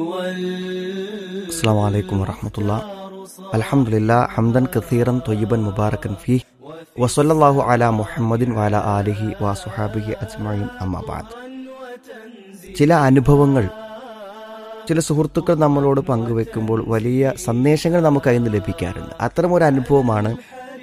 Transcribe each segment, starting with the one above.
السلام عليكم ورحمة الله الحمد لله حمدا كثيرا طيبا مباركا فيه وصلى الله على محمد وعلى آله وصحابه أجمعين أما بعد ചില അനുഭവങ്ങൾ ചില സുഹൃത്തുക്കൾ നമ്മളോട് പങ്കുവെക്കുമ്പോൾ വലിയ സന്ദേശങ്ങൾ നമുക്ക് അതിൽ നിന്ന് ലഭിക്കാറുണ്ട് അത്തരം ഒരു അനുഭവമാണ്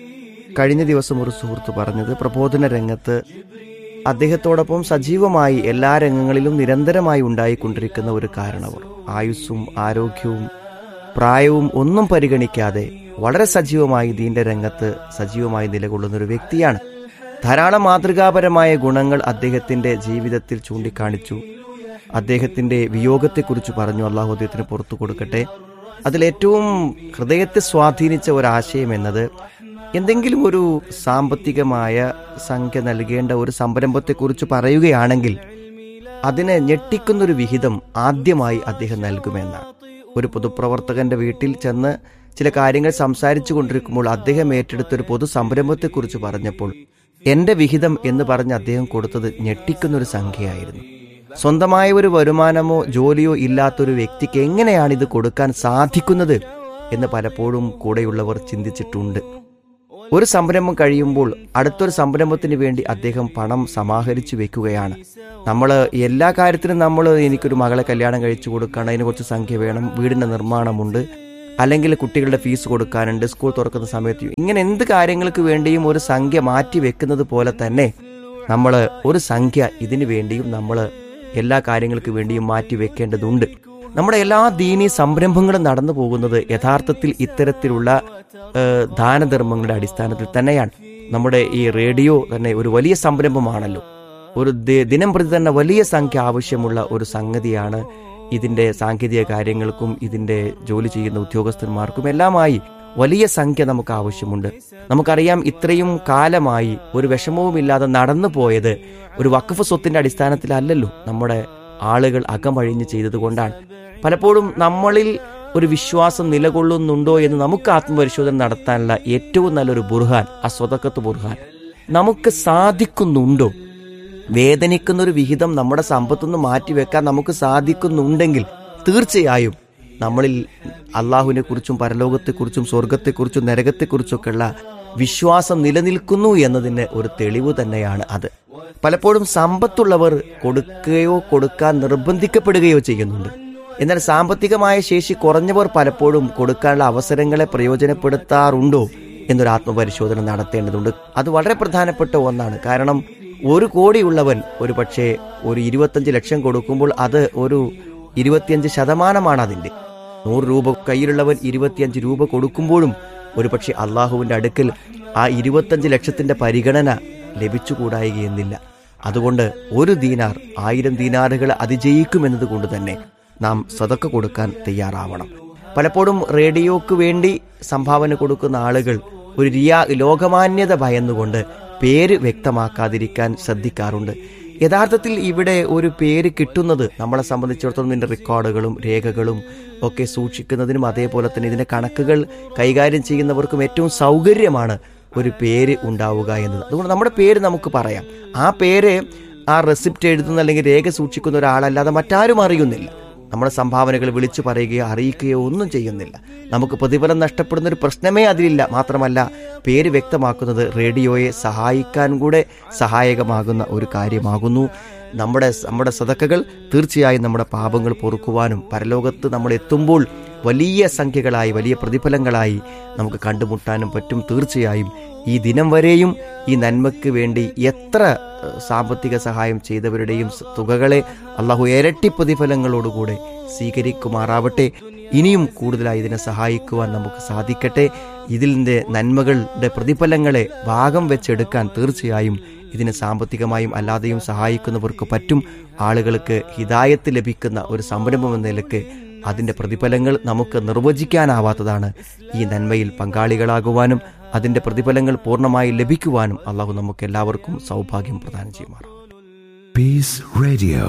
കഴിഞ്ഞ ദിവസം ഒരു സുഹൃത്ത് പറഞ്ഞത് പ്രബോധന രംഗത്ത് അദ്ദേഹത്തോടൊപ്പം സജീവമായി എല്ലാ രംഗങ്ങളിലും നിരന്തരമായി ഉണ്ടായിക്കൊണ്ടിരിക്കുന്ന ഒരു കാരണവർ ആയുസ്സും ആരോഗ്യവും പ്രായവും ഒന്നും പരിഗണിക്കാതെ വളരെ സജീവമായി ദീന്റെ രംഗത്ത് സജീവമായി നിലകൊള്ളുന്ന ഒരു വ്യക്തിയാണ് ധാരാളം മാതൃകാപരമായ ഗുണങ്ങൾ അദ്ദേഹത്തിന്റെ ജീവിതത്തിൽ ചൂണ്ടിക്കാണിച്ചു അദ്ദേഹത്തിന്റെ വിയോഗത്തെക്കുറിച്ച് പറഞ്ഞു അള്ളാഹു അദ്ദേഹത്തിന് പുറത്തു കൊടുക്കട്ടെ അതിലേറ്റവും ഹൃദയത്തെ സ്വാധീനിച്ച ഒരാശയം എന്നത് എന്തെങ്കിലും ഒരു സാമ്പത്തികമായ സംഖ്യ നൽകേണ്ട ഒരു സംരംഭത്തെക്കുറിച്ച് പറയുകയാണെങ്കിൽ അതിനെ ഞെട്ടിക്കുന്നൊരു വിഹിതം ആദ്യമായി അദ്ദേഹം നൽകുമെന്നാണ് ഒരു പൊതുപ്രവർത്തകന്റെ വീട്ടിൽ ചെന്ന് ചില കാര്യങ്ങൾ സംസാരിച്ചു കൊണ്ടിരിക്കുമ്പോൾ അദ്ദേഹം ഏറ്റെടുത്ത ഒരു പൊതു സംരംഭത്തെക്കുറിച്ച് പറഞ്ഞപ്പോൾ എന്റെ വിഹിതം എന്ന് പറഞ്ഞ് അദ്ദേഹം കൊടുത്തത് ഞെട്ടിക്കുന്നൊരു സംഖ്യയായിരുന്നു സ്വന്തമായ ഒരു വരുമാനമോ ജോലിയോ ഇല്ലാത്തൊരു വ്യക്തിക്ക് എങ്ങനെയാണ് ഇത് കൊടുക്കാൻ സാധിക്കുന്നത് എന്ന് പലപ്പോഴും കൂടെയുള്ളവർ ചിന്തിച്ചിട്ടുണ്ട് ഒരു സംരംഭം കഴിയുമ്പോൾ അടുത്തൊരു സംരംഭത്തിന് വേണ്ടി അദ്ദേഹം പണം സമാഹരിച്ചു വെക്കുകയാണ് നമ്മൾ എല്ലാ കാര്യത്തിനും നമ്മൾ എനിക്കൊരു മകളെ കല്യാണം കഴിച്ചു കൊടുക്കണം അതിന് കുറച്ച് സംഖ്യ വേണം വീടിന്റെ നിർമ്മാണമുണ്ട് അല്ലെങ്കിൽ കുട്ടികളുടെ ഫീസ് കൊടുക്കാനുണ്ട് സ്കൂൾ തുറക്കുന്ന സമയത്ത് ഇങ്ങനെ എന്ത് കാര്യങ്ങൾക്ക് വേണ്ടിയും ഒരു സംഖ്യ മാറ്റി വെക്കുന്നത് പോലെ തന്നെ നമ്മൾ ഒരു സംഖ്യ ഇതിനു വേണ്ടിയും നമ്മൾ എല്ലാ കാര്യങ്ങൾക്ക് വേണ്ടിയും മാറ്റി വെക്കേണ്ടതുണ്ട് നമ്മുടെ എല്ലാ ദീനീ സംരംഭങ്ങളും നടന്നു പോകുന്നത് യഥാർത്ഥത്തിൽ ഇത്തരത്തിലുള്ള ഏഹ്, ദാനധർമ്മങ്ങളുടെ അടിസ്ഥാനത്തിൽ തന്നെയാണ് നമ്മുടെ ഈ റേഡിയോ തന്നെ ഒരു വലിയ സംരംഭമാണല്ലോ ഒരു ദി- ദിനം പ്രതി തന്നെ വലിയ സംഖ്യ ആവശ്യമുള്ള ഒരു സംഗതിയാണ് ഇതിന്റെ സാങ്കേതിക കാര്യങ്ങൾക്കും ഇതിന്റെ ജോലി ചെയ്യുന്ന ഉദ്യോഗസ്ഥന്മാർക്കും എല്ലാമായി വലിയ സംഖ്യ നമുക്ക് ആവശ്യമുണ്ട് നമുക്കറിയാം ഇത്രയും കാലമായി ഒരു വിഷമവുമില്ലാതെ നടന്നു പോയത് ഒരു വഖഫ് സ്വത്തിന്റെ അടിസ്ഥാനത്തിലല്ലല്ലോ നമ്മുടെ ആളുകൾ അകമഴിഞ്ഞ് ചെയ്തതുകൊണ്ടാണ് പലപ്പോഴും നമ്മളിൽ ഒരു വിശ്വാസം നിലകൊള്ളുന്നുണ്ടോ എന്ന് നമുക്ക് ആത്മപരിശോധന നടത്താനുള്ള ഏറ്റവും നല്ലൊരു ബുർഹാൻ ആ സ്വതക്കത്ത് ബുർഹാൻ നമുക്ക് സാധിക്കുന്നുണ്ടോ വേദനിക്കുന്ന ഒരു വിഹിതം നമ്മുടെ സമ്പത്തുനിന്ന് മാറ്റിവെക്കാൻ നമുക്ക് സാധിക്കുന്നുണ്ടെങ്കിൽ തീർച്ചയായും നമ്മളിൽ അള്ളാഹുവിനെ കുറിച്ചും പരലോകത്തെക്കുറിച്ചും സ്വർഗത്തെക്കുറിച്ചും നരകത്തെക്കുറിച്ചൊക്കെയുള്ള വിശ്വാസം നിലനിൽക്കുന്നു എന്നതിന് ഒരു തെളിവ് തന്നെയാണ് അത് പലപ്പോഴും സമ്പത്തുള്ളവർ കൊടുക്കുകയോ കൊടുക്കാൻ നിർബന്ധിക്കപ്പെടുകയോ ചെയ്യുന്നുണ്ട് എന്നാൽ സാമ്പത്തികമായ ശേഷി കുറഞ്ഞവർ പലപ്പോഴും കൊടുക്കാനുള്ള അവസരങ്ങളെ പ്രയോജനപ്പെടുത്താറുണ്ടോ എന്നൊരു ആത്മപരിശോധന നടത്തേണ്ടതുണ്ട് അത് വളരെ പ്രധാനപ്പെട്ട ഒന്നാണ് കാരണം ഒരു കോടിയുള്ളവൻ ഒരു പക്ഷേ ഒരു ഇരുപത്തഞ്ച് ലക്ഷം കൊടുക്കുമ്പോൾ അത് ഒരു ഇരുപത്തിയഞ്ച് ശതമാനമാണ് അതിന്റെ നൂറ് രൂപ കയ്യിലുള്ളവൻ ഇരുപത്തിയഞ്ച് രൂപ കൊടുക്കുമ്പോഴും ഒരുപക്ഷെ അള്ളാഹുവിന്റെ അടുക്കൽ ആ ഇരുപത്തഞ്ച് ലക്ഷത്തിന്റെ പരിഗണന ലഭിച്ചുകൂടായികയെന്നില്ല അതുകൊണ്ട് ഒരു ദീനാർ ആയിരം ദീനാറുകൾ അതിജയിക്കുമെന്നത് കൊണ്ട് തന്നെ നാം സതക്ക കൊടുക്കാൻ തയ്യാറാവണം പലപ്പോഴും റേഡിയോക്ക് വേണ്ടി സംഭാവന കൊടുക്കുന്ന ആളുകൾ ഒരു റിയാ ലോകമാന്യത ഭയന്നുകൊണ്ട് പേര് വ്യക്തമാക്കാതിരിക്കാൻ ശ്രദ്ധിക്കാറുണ്ട് യഥാർത്ഥത്തിൽ ഇവിടെ ഒരു പേര് കിട്ടുന്നത് നമ്മളെ സംബന്ധിച്ചിടത്തോളം ഇതിന്റെ റെക്കോർഡുകളും രേഖകളും ഒക്കെ സൂക്ഷിക്കുന്നതിനും അതേപോലെ തന്നെ ഇതിന്റെ കണക്കുകൾ കൈകാര്യം ചെയ്യുന്നവർക്കും ഏറ്റവും സൗകര്യമാണ് ഒരു പേര് ഉണ്ടാവുക എന്നത് അതുകൊണ്ട് നമ്മുടെ പേര് നമുക്ക് പറയാം ആ പേര് ആ റെസിപ്റ്റ് എഴുതുന്ന അല്ലെങ്കിൽ രേഖ സൂക്ഷിക്കുന്ന ഒരാളല്ലാതെ മറ്റാരും അറിയുന്നില്ല നമ്മുടെ സംഭാവനകൾ വിളിച്ചു പറയുകയോ അറിയിക്കുകയോ ഒന്നും ചെയ്യുന്നില്ല നമുക്ക് പ്രതിഫലം നഷ്ടപ്പെടുന്ന ഒരു പ്രശ്നമേ അതിലില്ല മാത്രമല്ല പേര് വ്യക്തമാക്കുന്നത് റേഡിയോയെ സഹായിക്കാൻ കൂടെ സഹായകമാകുന്ന ഒരു കാര്യമാകുന്നു നമ്മുടെ നമ്മുടെ സതക്കകൾ തീർച്ചയായും നമ്മുടെ പാപങ്ങൾ പൊറുക്കുവാനും പരലോകത്ത് നമ്മൾ എത്തുമ്പോൾ വലിയ സംഖ്യകളായി വലിയ പ്രതിഫലങ്ങളായി നമുക്ക് കണ്ടുമുട്ടാനും പറ്റും തീർച്ചയായും ഈ ദിനം വരെയും ഈ നന്മയ്ക്ക് വേണ്ടി എത്ര ഏഹ്, സാമ്പത്തിക സഹായം ചെയ്തവരുടെയും സ- തുകകളെ അള്ളാഹു ഇരട്ടി പ്രതിഫലങ്ങളോടുകൂടെ സ്വീകരിക്കുമാറാവട്ടെ ഇനിയും കൂടുതലായി ഇതിനെ സഹായിക്കുവാൻ നമുക്ക് സാധിക്കട്ടെ ഇതിൻ്റെ നന്മകളുടെ പ്രതിഫലങ്ങളെ ഭാഗം വെച്ചെടുക്കാൻ തീർച്ചയായും ഇതിന് സാമ്പത്തികമായും അല്ലാതെയും സഹായിക്കുന്നവർക്ക് പറ്റും ആളുകൾക്ക് ഹിതായത്ത് ലഭിക്കുന്ന ഒരു സംരംഭം എന്ന നിലക്ക് അതിന്റെ പ്രതിഫലങ്ങൾ നമുക്ക് നിർവചിക്കാനാവാത്തതാണ് ഈ നന്മയിൽ പങ്കാളികളാകുവാനും അതിന്റെ പ്രതിഫലങ്ങൾ പൂർണ്ണമായി ലഭിക്കുവാനും അള്ളാഹു നമുക്ക് എല്ലാവർക്കും സൗഭാഗ്യം പ്രദാനം ചെയ്യുമാറാം Peace Radio.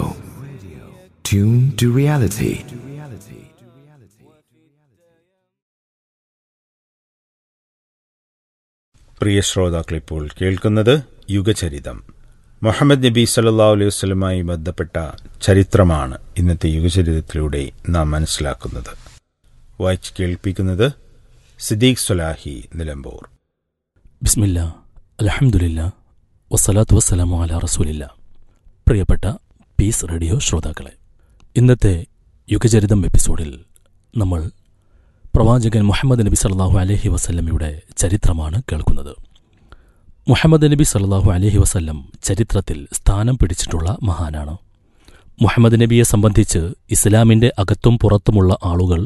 Tune to reality. പ്രിയ ശ്രോതാക്കളിപ്പോൾ കേൾക്കുന്നത് യുഗചരിതം മുഹമ്മദ് നബി സല്ലാ അലൈഹി വസ്ലമായി ബന്ധപ്പെട്ട ചരിത്രമാണ് ഇന്നത്തെ യുഗചരിത്രത്തിലൂടെ നാം മനസ്സിലാക്കുന്നത് വായിച്ച് കേൾപ്പിക്കുന്നത് സിദ്ദീഖ് സുലാഹി നിലമ്പൂർ ബിസ്മില്ല അലഹമുല്ല വസ്സലാത്തു വസ്സലാമു അല റസൂലില്ല പ്രിയപ്പെട്ട പീസ് റേഡിയോ ശ്രോതാക്കളെ ഇന്നത്തെ യുഗചരിതം എപ്പിസോഡിൽ നമ്മൾ പ്രവാചകൻ മുഹമ്മദ് നബി സല്ലാഹു അലഹി വസല്ലമയുടെ ചരിത്രമാണ് കേൾക്കുന്നത് മുഹമ്മദ് നബി സല്ലാഹു അലഹി വസല്ലം ചരിത്രത്തിൽ സ്ഥാനം പിടിച്ചിട്ടുള്ള മഹാനാണ് മുഹമ്മദ് നബിയെ സംബന്ധിച്ച് ഇസ്ലാമിൻ്റെ അകത്തും പുറത്തുമുള്ള ആളുകൾ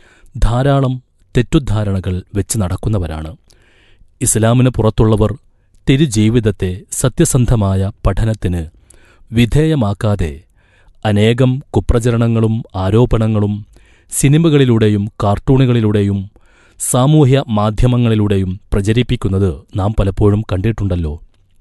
ധാരാളം തെറ്റുദ്ധാരണകൾ വെച്ച് നടക്കുന്നവരാണ് ഇസ്ലാമിന് പുറത്തുള്ളവർ തിരുജീവിതത്തെ സത്യസന്ധമായ പഠനത്തിന് വിധേയമാക്കാതെ അനേകം കുപ്രചരണങ്ങളും ആരോപണങ്ങളും സിനിമകളിലൂടെയും കാർട്ടൂണുകളിലൂടെയും സാമൂഹ്യ മാധ്യമങ്ങളിലൂടെയും പ്രചരിപ്പിക്കുന്നത് നാം പലപ്പോഴും കണ്ടിട്ടുണ്ടല്ലോ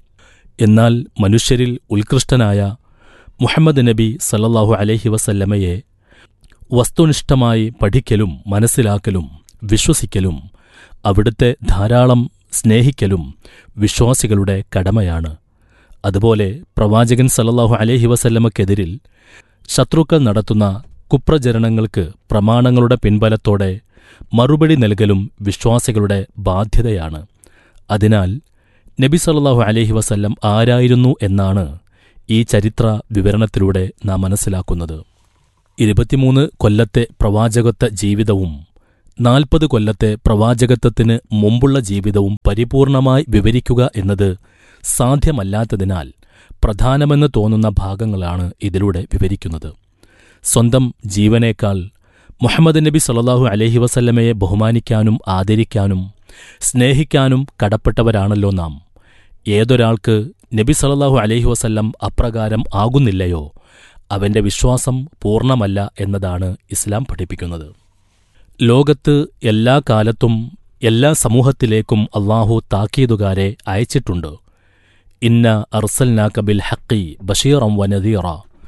എന്നാൽ മനുഷ്യരിൽ ഉത്കൃഷ്ടനായ മുഹമ്മദ് നബി സല്ലല്ലാഹു അലൈഹി വസല്ലമയെ വസ്തുനിഷ്ഠമായി പഠിക്കലും മനസ്സിലാക്കലും വിശ്വസിക്കലും അവിടുത്തെ ധാരാളം സ്നേഹിക്കലും വിശ്വാസികളുടെ കടമയാണ് അതുപോലെ പ്രവാചകൻ സല്ലല്ലാഹു അലൈഹി വസല്ലമക്കെതിരിൽ ശത്രുക്കൾ നടത്തുന്ന കുപ്രചരണങ്ങൾക്ക് പ്രമാണങ്ങളുടെ പിൻബലത്തോടെ മറുപടി നൽകലും വിശ്വാസികളുടെ ബാധ്യതയാണ് അതിനാൽ നബി സല്ലല്ലാഹു അലൈഹി വസല്ലം ആരായിരുന്നു എന്നാണ് ഈ ചരിത്ര വിവരണത്തിലൂടെ നാം മനസ്സിലാക്കുന്നത് ഇരുപത്തിമൂന്ന് കൊല്ലത്തെ പ്രവാചകത്വ ജീവിതവും നാൽപ്പത് കൊല്ലത്തെ പ്രവാചകത്വത്തിന് മുമ്പുള്ള ജീവിതവും പരിപൂർണമായി വിവരിക്കുക എന്നത് സാധ്യമല്ലാത്തതിനാൽ പ്രധാനമെന്ന് തോന്നുന്ന ഭാഗങ്ങളാണ് ഇതിലൂടെ വിവരിക്കുന്നത് സ്വന്തം ജീവനേക്കാൾ മുഹമ്മദ് നബി സല്ലാഹു അലഹി വസല്ലമയെ ബഹുമാനിക്കാനും ആദരിക്കാനും സ്നേഹിക്കാനും കടപ്പെട്ടവരാണല്ലോ നാം ഏതൊരാൾക്ക് നബി സല്ലാഹു അലഹി വസല്ലം അപ്രകാരം ആകുന്നില്ലയോ അവന്റെ വിശ്വാസം പൂർണ്ണമല്ല എന്നതാണ് ഇസ്ലാം പഠിപ്പിക്കുന്നത് ലോകത്ത് എല്ലാ കാലത്തും എല്ലാ സമൂഹത്തിലേക്കും അള്ളാഹു താക്കീതുകാരെ അയച്ചിട്ടുണ്ട് ഇന്ന അർസൽനാക ബിൽ ഹക്കി ബഷീറം വ നദീറ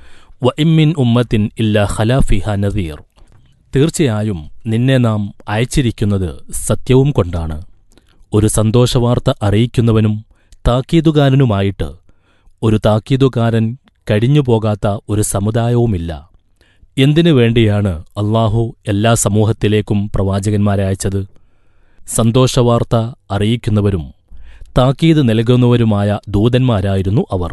വ ഇമ്മിൻ ഉമ്മത്തിൻ ഇല്ല ഖലാഫിഹ നദീർ തീർച്ചയായും നിന്നെ നാം അയച്ചിരിക്കുന്നത് സത്യവും കൊണ്ടാണ് ഒരു സന്തോഷവാർത്ത അറിയിക്കുന്നവനും താക്കീതുകാരനുമായിട്ട് ഒരു താക്കീതുകാരൻ കഴിഞ്ഞുപോകാത്ത ഒരു സമുദായവുമില്ല എന്തിനു വേണ്ടിയാണ് അള്ളാഹു എല്ലാ സമൂഹത്തിലേക്കും പ്രവാചകന്മാരെ അയച്ചത് സന്തോഷവാർത്ത അറിയിക്കുന്നവരും താക്കീത് നൽകുന്നവരുമായ ദൂതന്മാരായിരുന്നു അവർ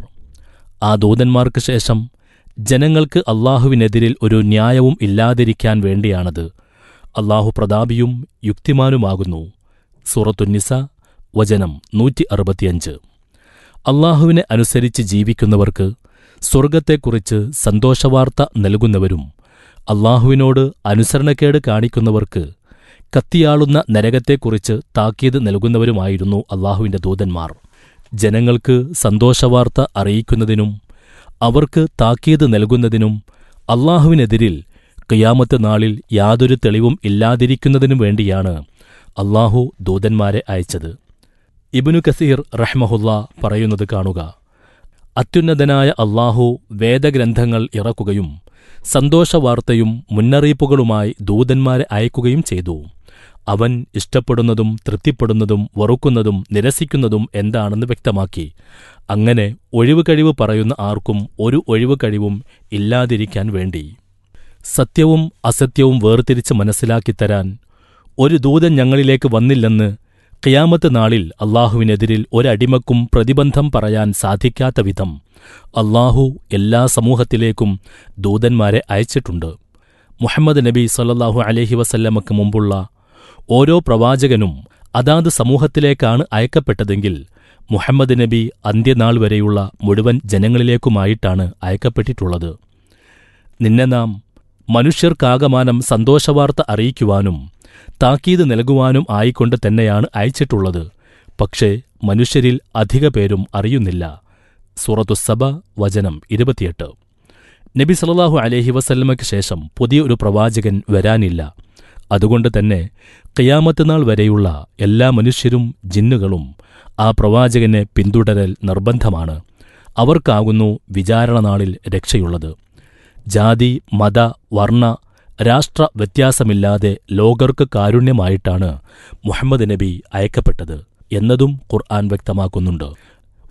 ആ ദൂതന്മാർക്ക് ശേഷം ജനങ്ങൾക്ക് അള്ളാഹുവിനെതിരിൽ ഒരു ന്യായവും ഇല്ലാതിരിക്കാൻ വേണ്ടിയാണത് അള്ളാഹു പ്രതാപിയും യുക്തിമാനുമാകുന്നു സൂറത്തുന്നിസ വചനം നൂറ്റി അറുപത്തിയഞ്ച് അള്ളാഹുവിനെ അനുസരിച്ച് ജീവിക്കുന്നവർക്ക് സ്വർഗത്തെക്കുറിച്ച് സന്തോഷവാർത്ത നൽകുന്നവരും അള്ളാഹുവിനോട് അനുസരണക്കേട് കാണിക്കുന്നവർക്ക് കത്തിയാളുന്ന നരകത്തെക്കുറിച്ച് താക്കീത് നൽകുന്നവരുമായിരുന്നു അള്ളാഹുവിന്റെ ദൂതന്മാർ ജനങ്ങൾക്ക് സന്തോഷവാർത്ത അറിയിക്കുന്നതിനും അവർക്ക് താക്കീത് നൽകുന്നതിനും അള്ളാഹുവിനെതിരിൽ കിയാമത്ത് നാളിൽ യാതൊരു തെളിവും ഇല്ലാതിരിക്കുന്നതിനും വേണ്ടിയാണ് അള്ളാഹു ദൂതന്മാരെ അയച്ചത് ഇബിനു കസീർ റഹ്മഹുല്ല പറയുന്നത് കാണുക അത്യുന്നതനായ അള്ളാഹു വേദഗ്രന്ഥങ്ങൾ ഇറക്കുകയും സന്തോഷവാർത്തയും മുന്നറിയിപ്പുകളുമായി ദൂതന്മാരെ അയക്കുകയും ചെയ്തു അവൻ ഇഷ്ടപ്പെടുന്നതും തൃപ്തിപ്പെടുന്നതും വറുക്കുന്നതും നിരസിക്കുന്നതും എന്താണെന്ന് വ്യക്തമാക്കി അങ്ങനെ ഒഴിവ് കഴിവ് പറയുന്ന ആർക്കും ഒരു ഒഴിവ് കഴിവും ഇല്ലാതിരിക്കാൻ വേണ്ടി സത്യവും അസത്യവും വേർതിരിച്ച് മനസ്സിലാക്കിത്തരാൻ ഒരു ദൂതൻ ഞങ്ങളിലേക്ക് വന്നില്ലെന്ന് ഖിയാമത്ത് നാളിൽ അള്ളാഹുവിനെതിരിൽ ഒരടിമക്കും പ്രതിബന്ധം പറയാൻ സാധിക്കാത്ത വിധം അള്ളാഹു എല്ലാ സമൂഹത്തിലേക്കും ദൂതന്മാരെ അയച്ചിട്ടുണ്ട് മുഹമ്മദ് നബി സല്ലല്ലാഹു അലഹി വസല്ലമക്ക് മുമ്പുള്ള ഓരോ പ്രവാചകനും അതാത് സമൂഹത്തിലേക്കാണ് അയക്കപ്പെട്ടതെങ്കിൽ മുഹമ്മദ് നബി അന്ത്യനാൾ വരെയുള്ള മുഴുവൻ ജനങ്ങളിലേക്കുമായിട്ടാണ് അയക്കപ്പെട്ടിട്ടുള്ളത് നിന്നെ നാം മനുഷ്യർക്കാകമാനം സന്തോഷവാർത്ത അറിയിക്കുവാനും താക്കീത് നൽകുവാനും ആയിക്കൊണ്ട് തന്നെയാണ് അയച്ചിട്ടുള്ളത് പക്ഷേ മനുഷ്യരിൽ അധിക പേരും അറിയുന്നില്ല സൂറത്തുസബ വചനം ഇരുപത്തിയെട്ട് നബി സല്ലല്ലാഹു അലൈഹി വസല്ലമയ്ക്ക് ശേഷം പുതിയൊരു പ്രവാചകൻ വരാനില്ല അതുകൊണ്ട് തന്നെ ഖിയാമത്ത് നാൾ വരെയുള്ള എല്ലാ മനുഷ്യരും ജിന്നുകളും ആ പ്രവാചകനെ പിന്തുടരൽ നിർബന്ധമാണ് അവർക്കാകുന്നു വിചാരണ നാളിൽ രക്ഷയുള്ളത് ജാതി മത വർണ്ണ രാഷ്ട്ര വ്യത്യാസമില്ലാതെ ലോകർക്ക് കാരുണ്യമായിട്ടാണ് മുഹമ്മദ് നബി അയക്കപ്പെട്ടത് എന്നതും ഖുർആൻ വ്യക്തമാക്കുന്നുണ്ട്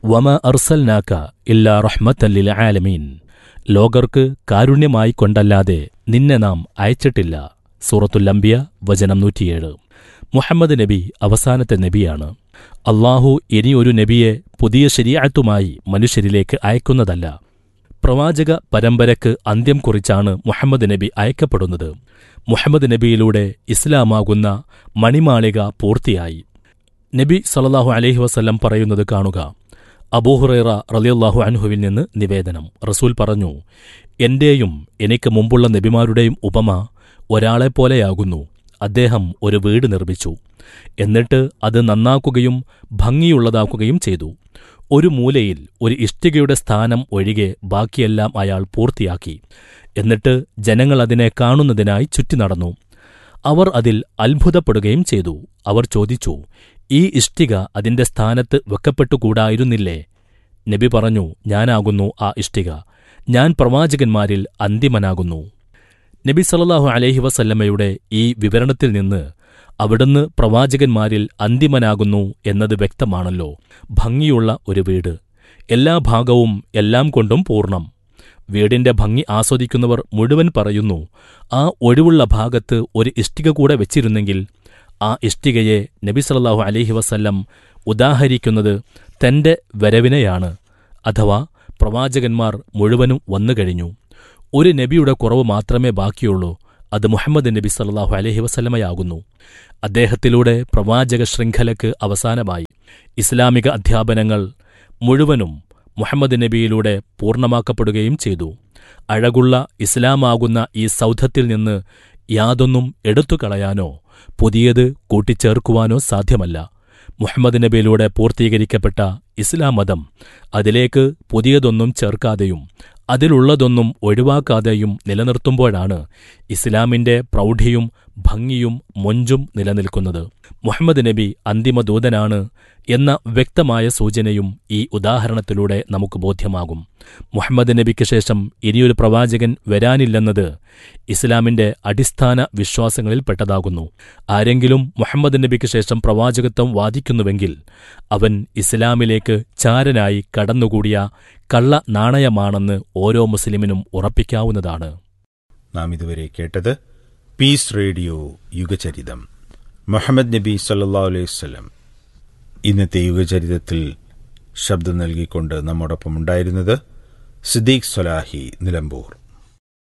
വമ അർസൽനാക്ക ഇല്ലാ റഹ്മത്തല്ലിൽ ആലമീൻ ലോകർക്ക് കാരുണ്യമായി കൊണ്ടല്ലാതെ നിന്നെ നാം അയച്ചിട്ടില്ല സൂറത്തുൽ അംബിയ വചനം നൂറ്റിയേഴ് മുഹമ്മദ് നബി അവസാനത്തെ നബിയാണ് അള്ളാഹു ഇനിയൊരു നബിയെ പുതിയ ശരിയാത്തുമായി മനുഷ്യരിലേക്ക് അയക്കുന്നതല്ല പ്രവാചക പരമ്പരക്ക് അന്ത്യം കുറിച്ചാണ് മുഹമ്മദ് നബി അയക്കപ്പെടുന്നത് മുഹമ്മദ് നബിയിലൂടെ ഇസ്ലാമാകുന്ന മണിമാളിക പൂർത്തിയായി നബി സല്ലല്ലാഹു അലൈഹി വസല്ലം പറയുന്നത് കാണുക അബൂഹുറൈറ റളിയല്ലാഹു അൻഹുവിൽ നിന്ന് നിവേദനം റസൂൽ പറഞ്ഞു എന്റെയും എനിക്ക് മുമ്പുള്ള നബിമാരുടെയും ഉപമ ഒരാളെപ്പോലെയാകുന്നു അദ്ദേഹം ഒരു വീട് നിർമ്മിച്ചു എന്നിട്ട് അത് നന്നാക്കുകയും ഭംഗിയുള്ളതാക്കുകയും ചെയ്തു ഒരു മൂലയിൽ ഒരു ഇഷ്ടികയുടെ സ്ഥാനം ഒഴികെ ബാക്കിയെല്ലാം അയാൾ പൂർത്തിയാക്കി എന്നിട്ട് ജനങ്ങൾ അതിനെ കാണുന്നതിനായി ചുറ്റി നടന്നു അവർ അതിൽ അത്ഭുതപ്പെടുകയും ചെയ്തു അവർ ചോദിച്ചു ഈ ഇഷ്ടിക അതിന്റെ സ്ഥാനത്ത് വെക്കപ്പെട്ടുകൂടായിരുന്നില്ലേ നബി പറഞ്ഞു ഞാനാകുന്നു ആ ഇഷ്ടിക ഞാൻ പ്രവാചകന്മാരിൽ അന്തിമനാകുന്നു നബി സല്ലല്ലാഹു അലൈഹി വസല്ലമയുടെ ഈ വിവരണത്തിൽ നിന്ന് അവിടുന്ന് പ്രവാചകന്മാരിൽ അന്തിമനാകുന്നു എന്നത് വ്യക്തമാണല്ലോ ഭംഗിയുള്ള ഒരു വീട് എല്ലാ ഭാഗവും എല്ലാം കൊണ്ടും പൂർണ്ണം വീടിന്റെ ഭംഗി ആസ്വദിക്കുന്നവർ മുഴുവൻ പറയുന്നു ആ ഒഴിവുള്ള ഭാഗത്ത് ഒരു ഇഷ്ടിക കൂടെ വെച്ചിരുന്നെങ്കിൽ ആ ഇഷ്ടികയെ നബി സല്ലല്ലാഹു അലൈഹി വസല്ലം ഉദാഹരിക്കുന്നത് തന്റെ വരവിനെയാണ് അഥവാ പ്രവാചകന്മാർ മുഴുവനും വന്നുകഴിഞ്ഞു ഒരു നബിയുടെ കുറവ് മാത്രമേ ബാക്കിയുള്ളൂ അത് മുഹമ്മദ് നബി സല്ലല്ലാഹു അലൈഹി വസല്ലമയാകുന്നു അദ്ദേഹത്തിലൂടെ പ്രവാചക ശൃംഖലക്ക് അവസാനമായി ഇസ്ലാമിക അധ്യാപനങ്ങൾ മുഴുവനും മുഹമ്മദ് നബിയിലൂടെ പൂർണ്ണമാക്കപ്പെടുകയും ചെയ്തു അഴകുള്ള ഇസ്ലാമാകുന്ന ഈ സൗധത്തിൽ നിന്ന് യാതൊന്നും എടുത്തുകളയാനോ പുതിയത് കൂട്ടിച്ചേർക്കുവാനോ സാധ്യമല്ല മുഹമ്മദ് നബിയിലൂടെ പൂർത്തീകരിക്കപ്പെട്ട ഇസ്ലാം മതം അതിലേക്ക് പുതിയതൊന്നും ചേർക്കാതെയും അതിലുള്ളതൊന്നും ഒഴിവാക്കാതെയും നിലനിർത്തുമ്പോഴാണ് ഇസ്ലാമിന്റെ പ്രൗഢിയും ഭംഗിയും മൊഞ്ചും നിലനിൽക്കുന്നത് മുഹമ്മദ് നബി അന്തിമദൂതനാണ് എന്ന വ്യക്തമായ സൂചനയും ഈ ഉദാഹരണത്തിലൂടെ നമുക്ക് ബോധ്യമാകും മുഹമ്മദ് നബിക്ക് ശേഷം ഇനിയൊരു പ്രവാചകൻ വരാനില്ലെന്നത് ഇസ്ലാമിന്റെ അടിസ്ഥാന വിശ്വാസങ്ങളിൽപ്പെട്ടതാകുന്നു ആരെങ്കിലും മുഹമ്മദ് നബിക്ക് ശേഷം പ്രവാചകത്വം വാദിക്കുന്നുവെങ്കിൽ അവൻ ഇസ്ലാമിലേക്ക് ചാരനായി കടന്നുകൂടിയ കള്ള നാണയമാണെന്ന് ഓരോ മുസ്ലിമിനും ഉറപ്പിക്കാവുന്നതാണ് നാം ഇതുവരെ കേട്ടത് പീസ് റേഡിയോ യുഗചരിതം മുഹമ്മദ് നബി സല്ലാ അലൈഹി വസല്ലം ഇന്നത്തെ യുഗചരിതത്തിൽ ശബ്ദം നൽകിക്കൊണ്ട് നമ്മോടൊപ്പം ഉണ്ടായിരുന്നത് സിദ്ദീഖ് സൊലാഹി നിലമ്പൂർ